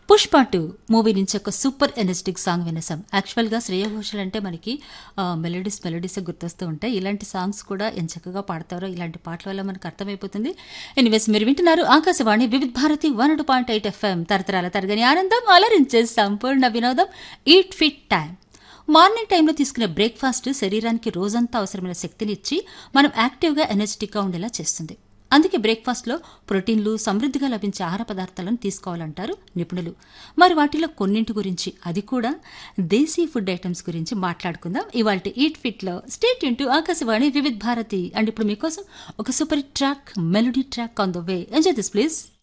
Pushpa two movie నుంచి ఒక super energetic song వినేసాం యాక్చువల్గా శ్రేయ ఘోషల్ అంటే మనకి మెలడీస్ మెలడీస్ గుర్తొస్తూ ఉంటాయి ఇలాంటి సాంగ్స్ కూడా ఎంత చక్కగా పాడతారో ఇలాంటి పాటల వల్ల మనకు అర్థమైపోతుంది ఎనీవేస్ మీరు వింటున్నారు Akashvani Vividh Bharati one point eight FM తరతరాల తరగని ఆనందం అలరించే సంపూర్ణ వినోదం ఈట్ ఫిట్ టైం మార్నింగ్ టైంలో తీసుకునే బ్రేక్ఫాస్ట్ శరీరానికి రోజంతా అవసరమైన శక్తినిచ్చి మనం యాక్టివ్గా ఎనర్జెటిక్గా ఉండేలా చేస్తుంది అందుకే బ్రేక్ఫాస్ట్లో ప్రోటీన్లు సమృద్ధిగా లభించే ఆహార పదార్థాలను తీసుకోవాలంటారు నిపుణులు మరి వాటిలో కొన్నింటి గురించి అది కూడా దేశీ ఫుడ్ ఐటమ్స్ గురించి మాట్లాడుకుందాం ఇవాళ ఈట్ ఫిట్లో straight into Akashvani Vividh Bharati and ఇప్పుడు మీకోసం ఒక super track melody track on the way enjoy this please